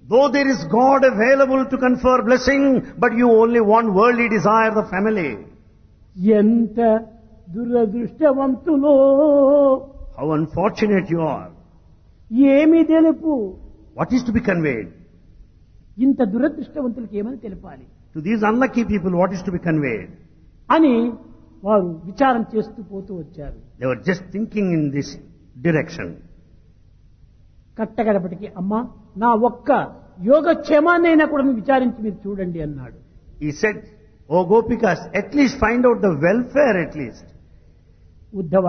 Though there is God available to confer blessing, but you only want worldly desire the family. ఎంత దురదృష్టవంతులో How unfortunate you are. ఏమి తెలుపు What is to be conveyed? ఇంత దురదృష్టవంతులకి ఏమని తెలపాలి To these unlucky people, what is to be conveyed? అని వారు విచారం చేస్తూ పోతూ వచ్చారు They were just thinking in this direction. కట్టగడపటికి అమ్మా నా ఒక్క యోగక్షేమాన్నైనా కూడా మీరు విచారించి మీరు చూడండి అన్నాడు He said, Oh Gopikas, at least find out the welfare at least. Uddhava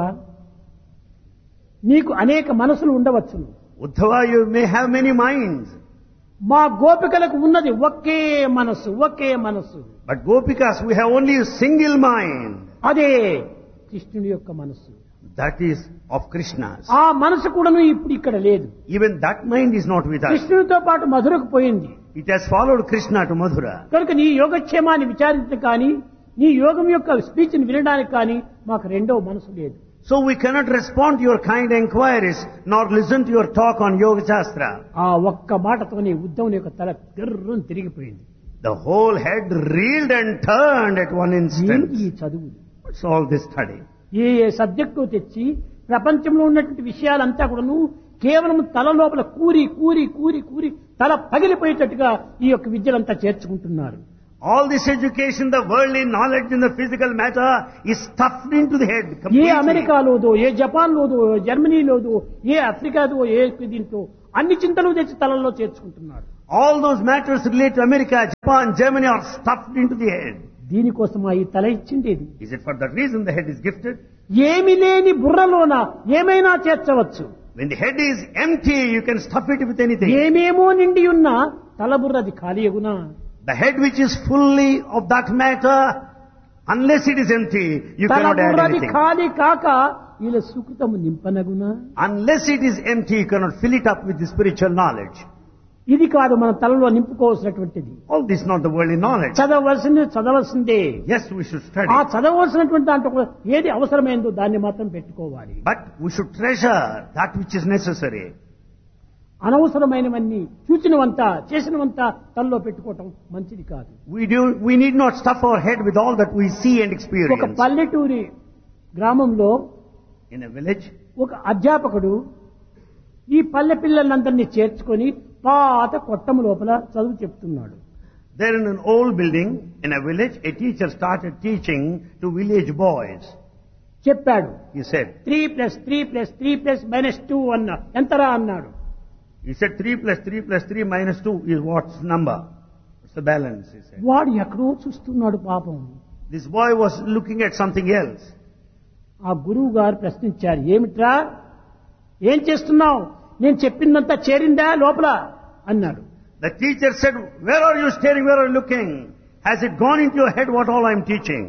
నీకు అనేక మనసులు ఉండవచ్చును Uddhava, you may have many minds. మా గోపికలకు ఉన్నది ఒకే మనసు ఒకే మనసు But Gopikas, we have only a single mind. అదే కృష్ణుడి యొక్క మనసు That is of Krishna's. ఆ మనసు కూడాను ఇప్పుడు ఇక్కడ లేదు Even that mind is not with us. కృష్ణుడితో పాటు మధురకు పోయింది It has followed Krishna to Madhura. కనుక నీ యోగక్షేమాన్ని విచారించడం కానీ నీ యోగం యొక్క స్పీచ్ ని వినడానికి కానీ మాకు రెండవ మనసు లేదు So we cannot respond to your kind enquiries nor listen to your talk on Yoga Shastra. ఆ ఒక్క మాటతోనే ఉద్ధవుని యొక్క తల గర్రం తిరిగిపోయింది The whole head reeled and turned at one ఏంటి ఈ instant. చదువు What's all this study? ఏ ఏ సబ్జెక్టు తెచ్చి ప్రపంచంలో ఉన్నటువంటి విషయాలంతా కూడాను కేవలం తల లోపల కూరి కూరి కూరి కూరి తల పగిలిపోయేటట్టుగా ఈ యొక్క విద్యలంతా చేర్చుకుంటున్నారు All this education, the worldly knowledge in the physical matter is stuffed into the head A completely. అమెరికాలోదో ఏ జపాన్లోదో ఏ జర్మనీలోదో ఏ ఆఫ్రికాదో ఏ దీంట్లో అన్ని చింతలు తెచ్చి తలల్లో చేర్చుకుంటున్నారు All those matters related to America, Japan, Germany are stuffed into the head. దీనికోసం ఈ తల ఇచ్చిండేది Is it for that reason the head is gifted? ఏమి లేని బుర్రలోన ఏమైనా చేర్చవచ్చు When the head is empty, you can stuff it with anything. ఏమేమో నిండి ఉన్న తల బుర్రది ఖాళీ అగునా The head which is fully of that matter, unless it is empty, you తల cannot add బుర్రది anything. ఖాళీ కాక వీళ్ళ సుకృతము నింపనగునా Unless it is empty, you cannot fill it up with the spiritual knowledge. ఇది కాదు మన తలలో నింపుకోవాల్సినటువంటిది All this not the worldly knowledge. చదవలసింది చదవలసిందే Yes, we should study. ఆ చదవలసినటువంటి దాంట్లో ఏది అవసరమైందో దాన్ని మాత్రం పెట్టుకోవాలి But we should treasure that which is necessary. అనవసరమైనవన్నీ చూచినవంతా చేసినవంతా తలలో పెట్టుకోవటం మంచిది కాదు We do, we need not stuff our head with all that we see and ఒక experience. పల్లెటూరి గ్రామంలో In a village, ఒక అధ్యాపకుడు ఈ పల్లె పిల్లలందరినీ చేర్చుకొని పాత కొట్టము లోపల చదువు చెప్తున్నాడు there in an old building, in a village, a teacher started teaching to village boys. చెప్పాడు He said, three plus three plus three plus minus two అన్నా ఎంతరా అన్నాడు he said 3 plus 3 plus 3 minus 2 is what's number? What's the balance, he said. వాడు ఎక్కడో చూస్తున్నాడు పాపం This boy was looking at something else. ఆ గురువు గారు ప్రశ్నించారు ఏమిట్రా ఏం చేస్తున్నావు నేను చెప్పిందంతా చేరిందా లోపల అన్నాడు The teacher said, where are you staring, where are you looking? Has it gone into your head what all I'm teaching?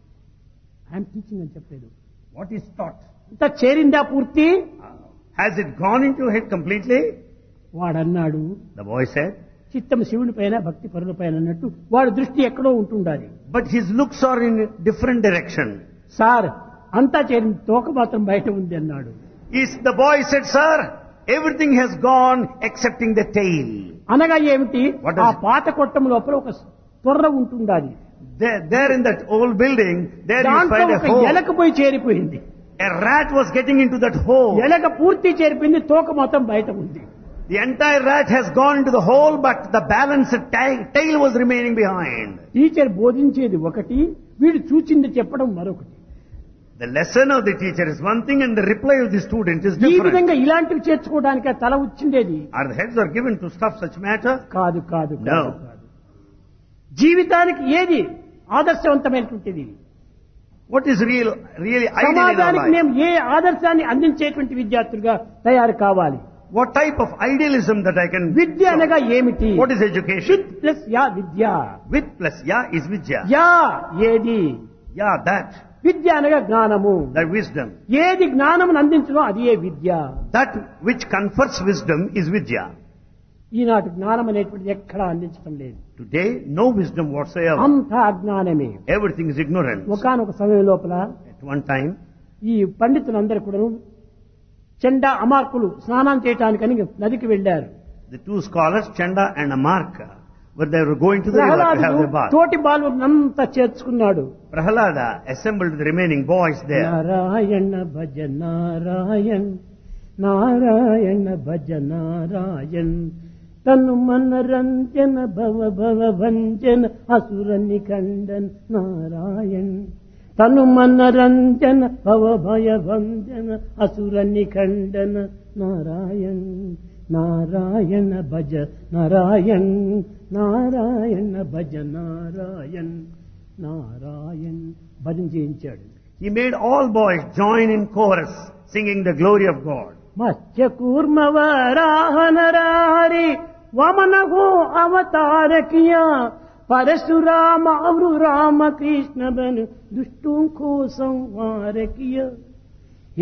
ఆయన టీచింగ్ అని చెప్పలేదు What is taught? అంతా చేరిందా పూర్తి Has it gone into your head completely? వాడన్నాడు The boy said, చిత్తం శివుని పైన భక్తి పరుల పైన అన్నట్టు వాడి దృష్టి ఎక్కడో ఉంటుండాలి but his looks are in different direction. Sir అంతా చేరింది తోక మాత్రం బయట ఉంది అన్నాడు Is the boy said, sir, everything has gone excepting the tail. అనగా ఏమిటి What does ఆ it- పాత కొట్టం లోపల ఒక తొర్ర ఉంటుండాలి There, there in that old building, there you దాంట్లో find a ఒక hole. ఎలక పోయి చేరిపోయింది A rat was getting into that hole. ఎలక పూర్తి చేరిపోయింది తోక మొత్తం బయట ఉంది The entire rat has gone into the hole, but the balance tail, tail was remaining behind. Teacher బోధించేది ఒకటి వీడు చూచింది చెప్పడం మరొకటి The lesson of the teacher is one thing and the reply of the student is ఈ different. విధంగా ఇలాంటివి చేర్చుకోవడానికి ఆ తల వచ్చిండేది Our heads are given to stuff such matter? కాదు కాదు No. కాదు కాదు జీవితానికి ఏది ఆదర్శవంతమైనటువంటిది What is real, really ideal in our సమాజానికి life? మేము ఏ ఆదర్శాన్ని అందించేటువంటి విద్యార్థులుగా తయారు కావాలి What type of idealism that I can... విద్య అనగా ఏమిటి What is education? విత్ ప్లస్ యా విద్య With plus ya is vidya. యా ఏది Ya, that. విద్య అనగా జ్ఞానము That wisdom. ఏది జ్ఞానమును అందించడం అది ఏ విద్య That which confers wisdom is vidya. ఈనాటి జ్ఞానం అనేటువంటిది ఎక్కడా అందించడం లేదు Today, no wisdom whatsoever. అంతా అజ్ఞానమే Everything is ignorance. ఒకనొక సమయం లోపల At one time, ఈ పండితులందరూ కూడా చెండా అమార్కులు స్నానం చేయటానికని నదికి వెళ్లారు The two scholars, Chanda and Amarka, were they were going to the river to have ప్రహ్లాదుడు their bath. తోటి బాలునంతా చేర్చుకున్నాడు Prahalada assembled the remaining boys there. Narayana భజ నారాయణ్ నారాయణ భజ నారాయణ్ తను మనరంజన భవ భవ భంజన అసుర నిఖండన్ నారాయణ్ తను మనరంజన భవ భయ భంజన అసుర నిఖండన నారాయణ్ నారాయణ భజ నారాయణ్ నారాయణ భజ నారాయణ్ నారాయణ్ భజన చేయించాడు He made all boys join in chorus singing the glory of God. మత్స్య కూర్మ వరాహనరారి వమనగో అవతార కియా పరశురామ అవరు రామ కృష్ణ బను దుష్టోं को संवार किया